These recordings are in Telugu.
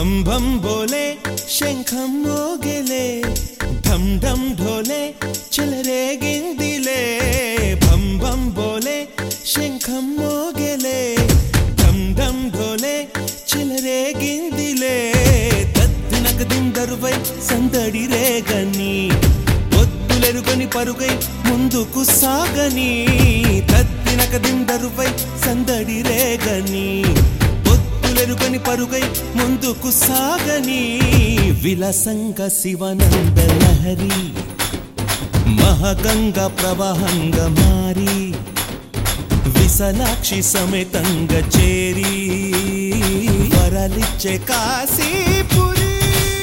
భం భం బోలే శంఖం మోగెలే ఢం ఢం ఢోలే చెలరేగిందిలే భం భం బోలే శంఖం మోగెలే ఢం ఢం ఢోలే చెలరేగిందిలే తత్తినక దిందరువై సందడి రేగని ఒత్తులెరుగని పరుగై ముందుకు సాగని తత్తినక దిందరువై సందడి రేగని ఒత్తులెరుగని పరుగై ముందుకు సాగని విలసంగ శివనంద లహరి మహగంగ ప్రవాహంగా మారి విశలాక్షి సమేతంగా చేరి వరలిచ్చే కాశీపురి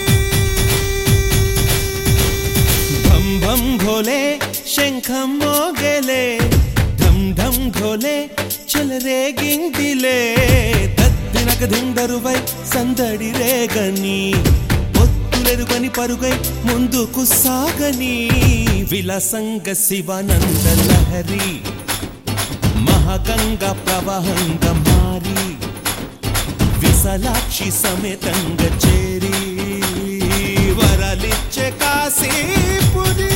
భం భం ఘోలే శంఖం మోగెలే ఢం ఢం ఘోలే చెలరేగిందిలే తత్తినక దిందరువై సందడి రేగని ఒత్తులెరుగని పరుగై ముందుకు సాగని విలసంగ శివానంద లహరి మహగంగ ప్రవాహంగా మారి విశలాక్షి సమేతంగా చేరి వరలిచ్చే కాశీపురి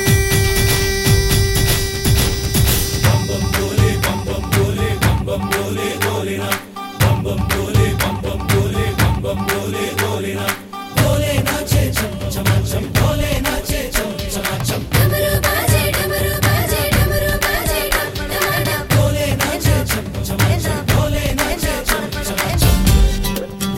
डमरू बाजे डमरू बाजे डमरू बाजे डम डम डम बोले नाचे छम छम छम बोले नाचे छम छम छम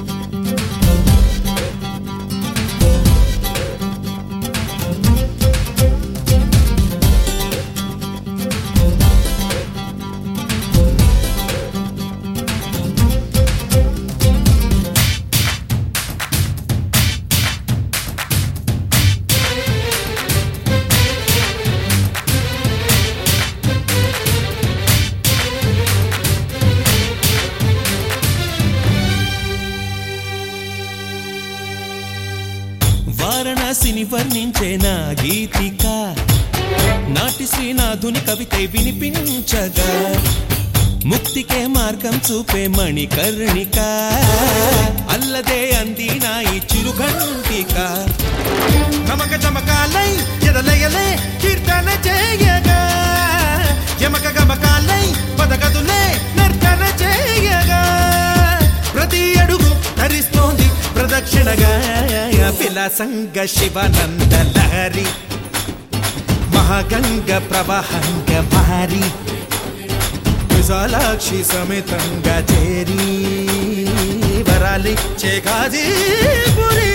వారణాసిని వర్ణించే నా గీతిక నాటి శ్రీనాథుని కవితై వినిపించగా ముక్తికే మార్గం చూపే మణికర్ణిక అల్లదే అంది నా ఈ చిరుఘంటిక నమక చమకాలై ఎదలయలే కీర్తన చేయగా యమక గమకాలై పదగదులే నర్తన చేయగా ప్రతి అడుగు ధరిస్తోంది ప్రదక్షిణగా విలాసంగ శివనంద లహరి మహాగంగ ప్రవాహంగ మారి విశాలాక్షి సమేతంగా చేరి వరాలిచ్చే గాజీపురి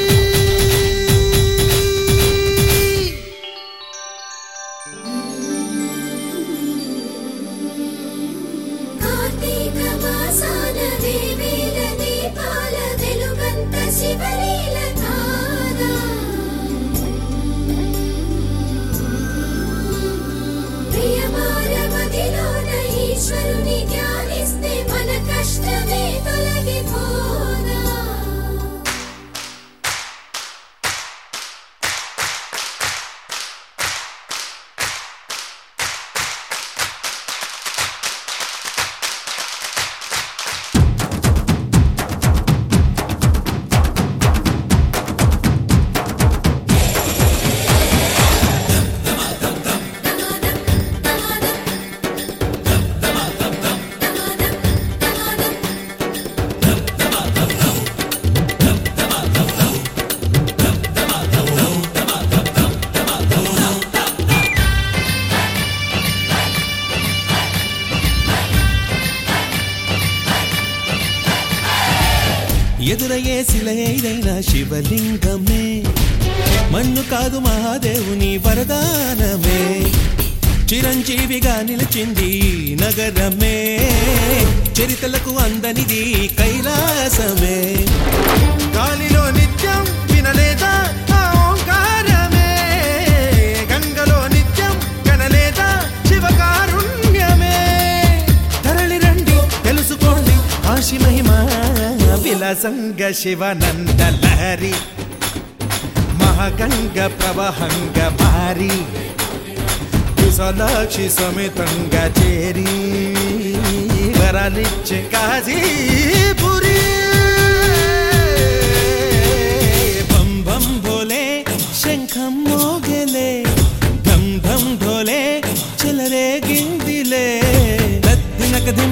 కార్తీక మాసాన దేవీల దీపాల వెలుగంత శివలీల తారా ప్రియమార మదిలోన ఈశ్వరుని ధ్యానిస్తే మన కష్టమే తొలగిపోదా ఎదురయ్యే శిలైన శివలింగమే మన్ను కాదు మహాదేవుని వరదానమే చిరంజీవిగా నిలిచింది ఈ నగరమే చరితలకు అందనిది కైలాసమే గాలిలో నిత్యం వినలేదా ఆ ఓంకారమే గంగలో నిత్యం కనలేదా శివకారుణ్యమే తరలి రండి తెలుసుకోండి ఆశి మహిమ విలసంగ శివనంద లహరి మహాగంగ ప్రవాహంగ భారీ విశాలాక్షి సమేతంగా చేరి వరాలిచ్చే కాజీపురి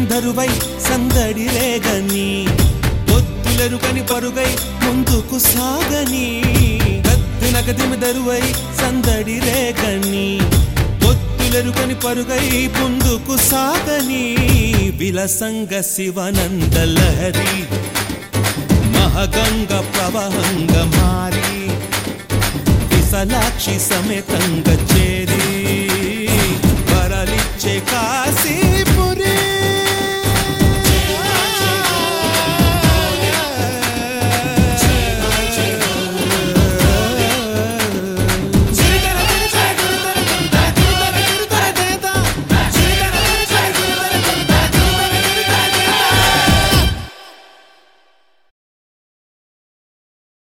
దరువై సందడి రేగని పొత్తులెరుకని పరుగై ముందుకు సాగని గద్దిన గదిమి దరువై సందడి రేగని పొత్తులెరుకని పరుగై ముందుకు సాగని విలసంగ శివనంద లహరి మహగంగ ప్రవహంగ మారి విశలాక్షి సమేతంగ చే